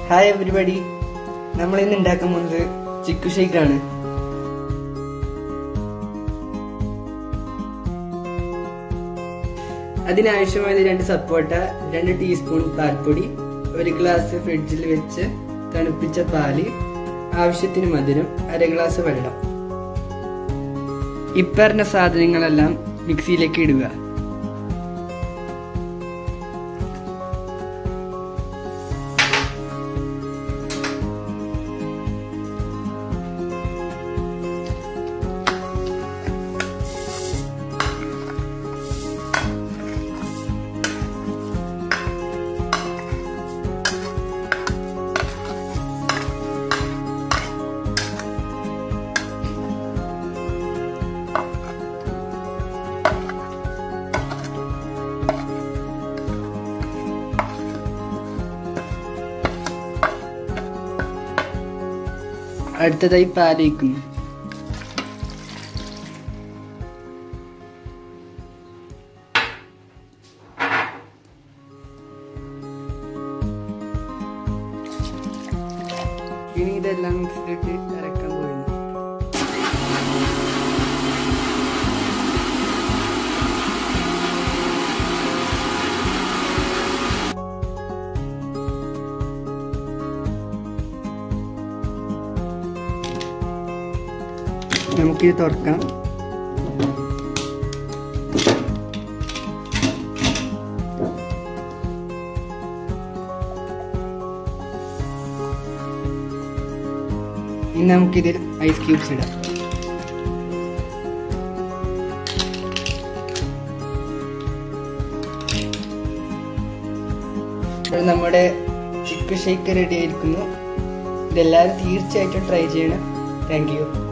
hi everybody നമ്മൾ ഇന്ന് ഉണ്ടാക്കാൻ പോകുന്നത് ചിക്കു ഷേക്ക് ആണ് അതിനാവശ്യമായത് രണ്ട് സപ്പോട്ട രണ്ട് ടീസ്പൂൺ പാൽപ്പൊടി ഒരു ഗ്ലാസ് ഫ്രിഡ്ജിൽ വെച്ച് തണുപ്പിച്ച പാല് ആവശ്യത്തിന് മധുരം അര ഗ്ലാസ് വെള്ളം ഇപ്പറഞ്ഞ സാധനങ്ങളെല്ലാം മിക്സിയിലേക്ക് ഇടുക അടുത്തതായി പാലിക്കുന്നു ഇനി ഇതെല്ലാം മിക്സിയിലിട്ട് അരക്കാൻ പോകുന്നു നമുക്കിത് തുറക്കാം ഇനി നമുക്കിതിൽ ഐസ് ക്യൂബ്സ് ഇടാം ഇപ്പോൾ നമ്മുടെ ചിക്കൻ ഷേക്ക് റെഡി ആയിരിക്കുന്നു ഇതെല്ലാവരും തീർച്ചയായിട്ടും ട്രൈ ചെയ്യണം താങ്ക് യു